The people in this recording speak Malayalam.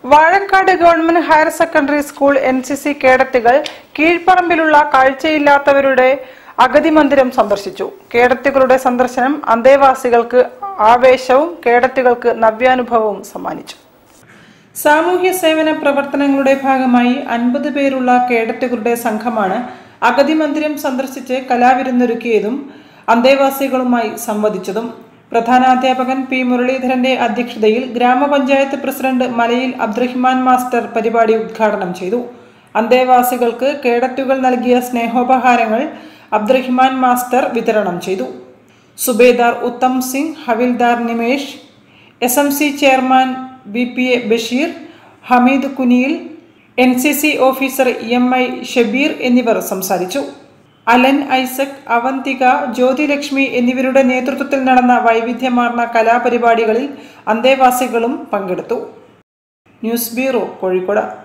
Vazhakkad government higher secondary school N C C കേഡറ്റുകൾ കീഴ്പ്പറമ്പിലുള്ള കാഴ്ചയില്ലാത്തവരുടെ അഗതി മന്ദിരം സന്ദർശിച്ചു കേഡറ്റുകളുടെ സന്ദർശനം അന്തേവാസികൾക്ക് ആവേശവും കേഡറ്റുകൾക്ക് നവ്യാനുഭവവും സമ്മാനിച്ചു സാമൂഹ്യ സേവന പ്രവർത്തനങ്ങളുടെ ഭാഗമായി അൻപത് പേരുള്ള കേഡറ്റുകളുടെ സംഘമാണ് അഗതി മന്ദിരം സന്ദർശിച്ച് കലാവിരുന്നൊരുക്കിയതും അന്തേവാസികളുമായി സംവദിച്ചതും പ്രധാനാധ്യാപകൻ പി മുരളീധരന്റെ അധ്യക്ഷതയിൽ ഗ്രാമപഞ്ചായത്ത് പ്രസിഡന്റ് മലയിൽ അബ്ദുറഹിമാൻ മാസ്റ്റർ പരിപാടി ഉദ്ഘാടനം ചെയ്തു അന്തേവാസികൾക്ക് കേഡറ്റുകൾ നൽകിയ സ്നേഹോപഹാരങ്ങൾ അബ്ദുറഹിമാൻ മാസ്റ്റർ വിതരണം ചെയ്തു Subedar Uttam Singh Havildar Nimesh S M C chairman B P A Basheer Hameed Kuniyil N C C officer M I Shabeer എന്നിവർ സംസാരിച്ചു അലൻ ഐസക് അവന്തിക ജ്യോതിലക്ഷ്മി എന്നിവരുടെ നേതൃത്വത്തിൽ നടന്ന വൈവിധ്യമാർന്ന കലാപരിപാടികളിൽ അന്തേവാസികളും പങ്കെടുത്തു ന്യൂസ് ബ്യൂറോ കോഴിക്കോട്